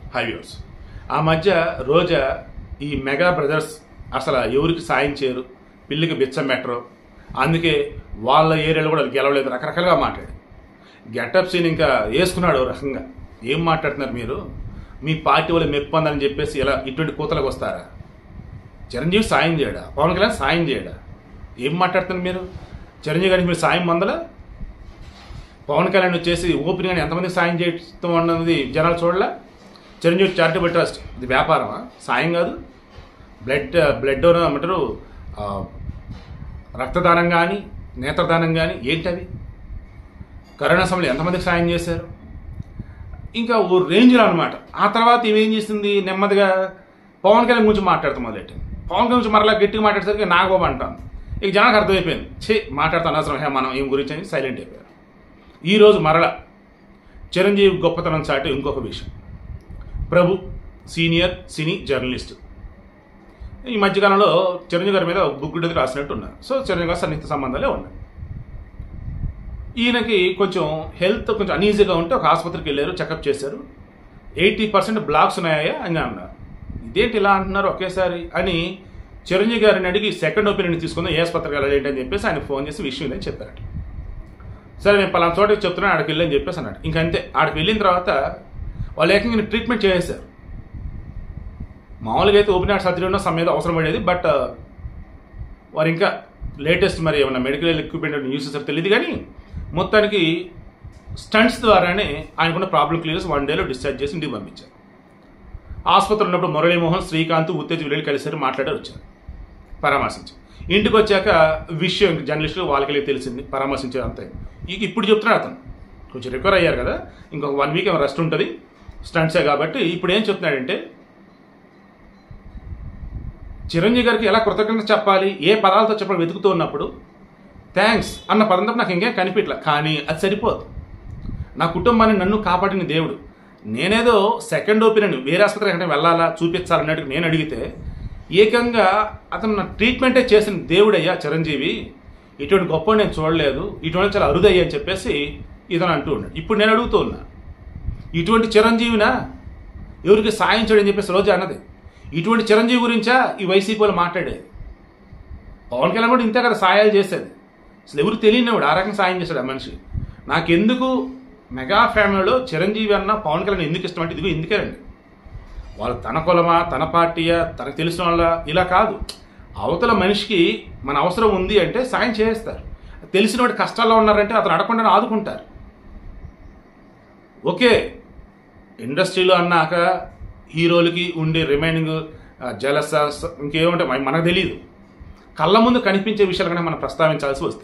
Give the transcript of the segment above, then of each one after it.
హైవ్యూర్స్ ఆ మధ్య రోజా ఈ మెగా బ్రదర్స్ అసలు ఎవరికి సాయం చేయరు పిల్లికి బిచ్చం పెట్టరు అందుకే వాళ్ళ ఏరియాలో కూడా గెలవలేదు రకరకాలుగా మాట్లాడు గెటప్ సీన్ ఇంకా వేసుకున్నాడు ఓ రకంగా ఏం మాట్లాడుతున్నారు మీరు మీ పార్టీ వాళ్ళు మెప్పొందని చెప్పేసి ఇలా ఇటువంటి కూతలకు వస్తారా చిరంజీవి సాయం చేయడా పవన్ కళ్యాణ్ సాయం చేయడా ఏం మాట్లాడుతున్నారు మీరు చిరంజీవి గారికి మీరు సాయం పొందలా పవన్ కళ్యాణ్ వచ్చేసి ఓపెన్ కానీ ఎంతమంది సాయం చేయడం అన్నది జనాలు చూడలే చిరంజీవి చారిటబుల్ ట్రస్ట్ ఇది వ్యాపారమా సాయం కాదు బ్లడ్ బ్లడ్ డోనర్ ఏమంటారు ఆ, రక్తదానం కానీ నేత్రదానం కానీ ఏంటి అవి కరోనా సమయంలో ఎంతమందికి సాయం చేశారు ఇంకా ఓ రేంజ్లో అనమాట ఆ తర్వాత ఇవేం చేసింది నెమ్మదిగా పవన్ కళ్యాణ్ గురించి మాట్లాడుతూ మొదలెట్టింది పవన్ కళ్యాణ్ గురించి మరలా గట్టిగా మాట్లాడేసరికి నాగబాబు అంటాను ఇక జనానికి అర్థమైపోయింది ఛే మాట్లాడుతాను అనవసరం హే మనం ఏం గురించి అని సైలెంట్ అయిపోయారు ఈరోజు మరల చిరంజీవి గొప్పతనం చాటు ఇంకొక విషయం ప్రభు సీనియర్ సినీ జర్నలిస్ట్ ఈ మధ్యకాలంలో చిరంజీవి గారి మీద ఒక బుక్ అనేది రాసినట్టు ఉన్నారు సో చిరంజీవి గారు సన్నిహిత సంబంధాలే ఉన్నాయి ఈయనకి కొంచెం హెల్త్ కొంచెం అన్ఈజీగా ఉంటే ఒక ఆసుపత్రికి వెళ్ళారు చెకప్ చేశారు ఎయిటీ పర్సెంట్ బ్లాక్స్ ఉన్నాయా అని అన్నారు ఇదేంటి ఇలా అంటున్నారు ఒకేసారి అని చిరంజీవి గారిని అడిగి సెకండ్ ఒపీనియన్ తీసుకుందాం ఏ ఆసుపత్రికి వెళ్ళాలి ఏంటి అని చెప్పేసి ఆయన ఫోన్ చేసి విషయం ఇదని చెప్పారట సరే నేను పలానా చోటకి చెప్తున్నాను ఆడికి వెళ్ళని చెప్పేసి అన్నాడు ఇంకంతే ఆడికి వెళ్ళిన తర్వాత వాళ్ళు ఏకంగా ట్రీట్మెంట్ చేసేశారు మామూలుగా అయితే ఓపెన్ హార్ట్ సర్జరీ ఉన్న సమయం అవసరం పడేది బట్ వారు ఇంకా లేటెస్ట్ మరి ఏమన్నా మెడికల్ ఎక్విప్మెంట్ యూస్ చేసారో తెలియదు కానీ మొత్తానికి స్టంట్స్ ద్వారానే ఆయనకున్న ప్రాబ్లం క్లియర్స్ వన్ డేలో డిశ్చార్జ్ చేసి ఇంటికి పంపించారు ఆసుపత్రి ఉన్నప్పుడు మురళీమోహన్ శ్రీకాంత్ ఉత్తేజ్ వీళ్ళు కలిసారు మాట్లాడారు వచ్చారు పరామర్శించి ఇంటికి వచ్చాక విషయం జర్నలిస్టులు వాళ్ళకి తెలిసింది పరామర్శించారు అంతే ఇక ఇప్పుడు చెప్తున్నాడు అతను కొంచెం రికవర్ అయ్యారు కదా ఇంకొక వన్ వీక్ ఏమో రెస్ట్ ఉంటుంది స్టంట్సే కాబట్టి ఇప్పుడు ఏం చెప్తున్నాడంటే చిరంజీవి గారికి ఎలా కృతజ్ఞత చెప్పాలి ఏ పదాలతో చెప్పాలి వెతుకుతూ ఉన్నప్పుడు థ్యాంక్స్ అన్న పదం తప్ప నాకు ఇంకేం కనిపించలే కానీ అది సరిపోదు నా కుటుంబాన్ని నన్ను కాపాడిన దేవుడు నేనేదో సెకండ్ ఒపీనియన్ వేరే ఆసుపత్రికి ఎక్కడ వెళ్ళాలా చూపించాలన్నట్టు నేను అడిగితే ఏకంగా అతను నా ట్రీట్మెంటే చేసిన దేవుడయ్యా చిరంజీవి ఇటువంటి గొప్ప నేను చూడలేదు ఇటువంటి చాలా అరుదయ్యా అని చెప్పేసి ఇతను అంటూ ఉన్నాడు ఇప్పుడు నేను అడుగుతూ ఉన్నా ఇటువంటి చిరంజీవినా ఎవరికి సాయం చేయడం అని చెప్పేసి రోజు అన్నది ఇటువంటి చిరంజీవి గురించా ఈ వైసీపీ వాళ్ళు మాట్లాడేది పవన్ కళ్యాణ్ కూడా ఇంతే కదా సాయాలు చేసేది అసలు ఎవరు తెలియనివాడు ఆ రకంగా సాయం చేశాడు ఆ మనిషి నాకెందుకు మెగా ఫ్యామిలీలో చిరంజీవి అన్న పవన్ కళ్యాణ్ ఎందుకు ఇష్టం అంటే ఇదిగో ఎందుకేనండి వాళ్ళు తన కులమా తన పార్టీయా తనకు తెలిసిన వాళ్ళ ఇలా కాదు అవతల మనిషికి మన అవసరం ఉంది అంటే సాయం చేస్తారు తెలిసిన వాడి కష్టాల్లో ఉన్నారంటే అతను అడగకుండా ఆదుకుంటారు ఓకే ఇండస్ట్రీలో అన్నాక హీరోలకి ఉండే రిమైనింగ్ జలస ఇంకేముంటే మన- మనకు తెలియదు కళ్ళ ముందు కనిపించే విషయాలు కనుక మనం ప్రస్తావించాల్సి వస్తే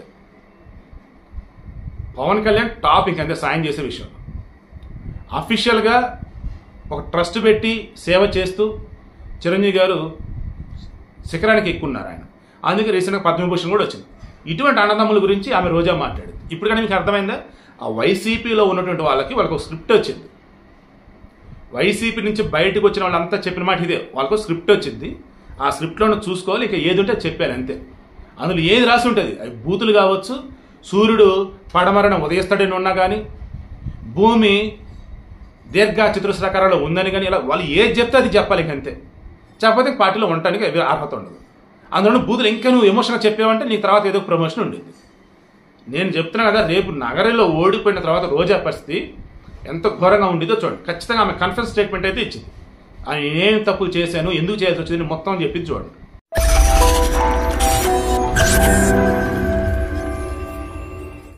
పవన్ కళ్యాణ్ టాప్ ఇంకంతే సాయం చేసే విషయం అఫీషియల్గా ఒక ట్రస్ట్ పెట్టి సేవ చేస్తూ చిరంజీవి గారు శిఖరానికి ఎక్కున్నారు ఆయన అందుకే రీసెంట్గా పద్మభూషణ్ కూడా వచ్చింది ఇటువంటి అన్నదమ్ముల గురించి ఆమె రోజా మాట్లాడింది ఇప్పుడు కానీ మీకు అర్థమైందా ఆ వైసీపీలో ఉన్నటువంటి వాళ్ళకి వాళ్ళకి ఒక స్క్రిప్ట్ వచ్చింది వైసీపీ నుంచి బయటకు వచ్చిన వాళ్ళంతా చెప్పిన మాట ఇదే వాళ్ళకు స్క్రిప్ట్ వచ్చింది ఆ స్క్రిప్ట్లో చూసుకోవాలి ఇక ఏది ఉంటే చెప్పాను అంతే అందులో ఏది రాసి ఉంటుంది అవి బూతులు కావచ్చు సూర్యుడు పడమరణ ఉదయిస్తాడని ఉన్నా కానీ భూమి దీర్ఘ చతురస్రాకారంలో ఉందని కానీ ఇలా వాళ్ళు ఏది చెప్తే అది చెప్పాలి ఇంక అంతే చెప్పకపోతే పార్టీలో ఉండటానికి అవి అర్హత ఉండదు అందులో బూతులు ఇంకా నువ్వు ఎమోషన్గా చెప్పావంటే నీ తర్వాత ఏదో ప్రమోషన్ ఉండింది నేను చెప్తున్నా కదా రేపు నగరంలో ఓడిపోయిన తర్వాత రోజా పరిస్థితి ఎంత ఘోరంగా ఉండిదో చూడండి ఖచ్చితంగా ఆమె కన్ఫరెన్స్ స్టేట్మెంట్ అయితే ఇచ్చింది ఆయన ఏం తప్పులు చేశాను ఎందుకు చేయాల్సి వచ్చింది మొత్తం చెప్పింది చూడండి